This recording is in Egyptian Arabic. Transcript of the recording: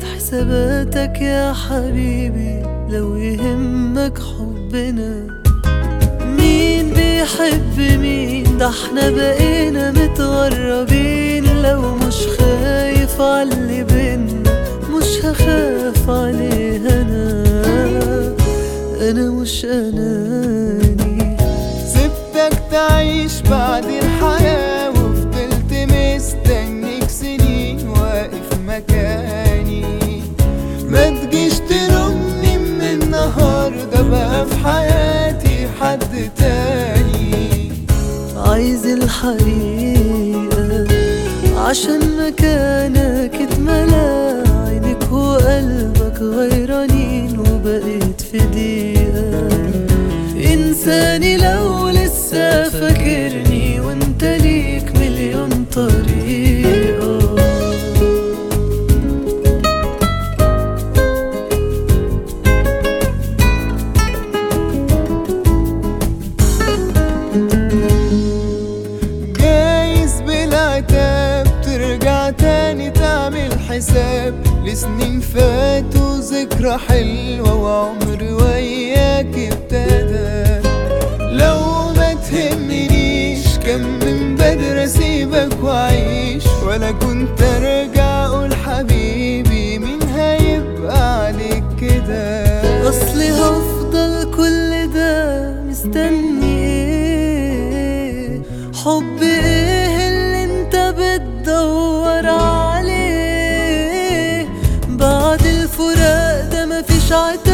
حساباتك يا حبيبي لو يهمك حبنا مين بيحب مين ده احنا بقينا متغربين لو مش خايف عاللي بينا مش هخاف عليه انا انا مش اناني سبتك تعيش بعد الحياة وفضلت مستنيك سنين واقف مكاني ما تجيش تلومني من النهاردة بقى في حياتي حد تاني عايز الحقيقة عشان مكانك اتملى عينك وقلبك غيرانين وبقيت في دقيقة إنساني لو لسه فاكرني وانت ليك مليون طريقة جايز بالعتاب ترجع تاني تعمل حساب لسنين فاتوا ذكرى حلوة وعمر وياك ابتدى لو ما تهمنيش كان من بدري اسيبك واعيش ولا كنت ارجع اقول حبيبي مين هيبقى عليك كده أصلي هفضل كل ده مستني ايه حب ايه اللي انت بتدور عليه بعد الفراق ده مفيش عتاب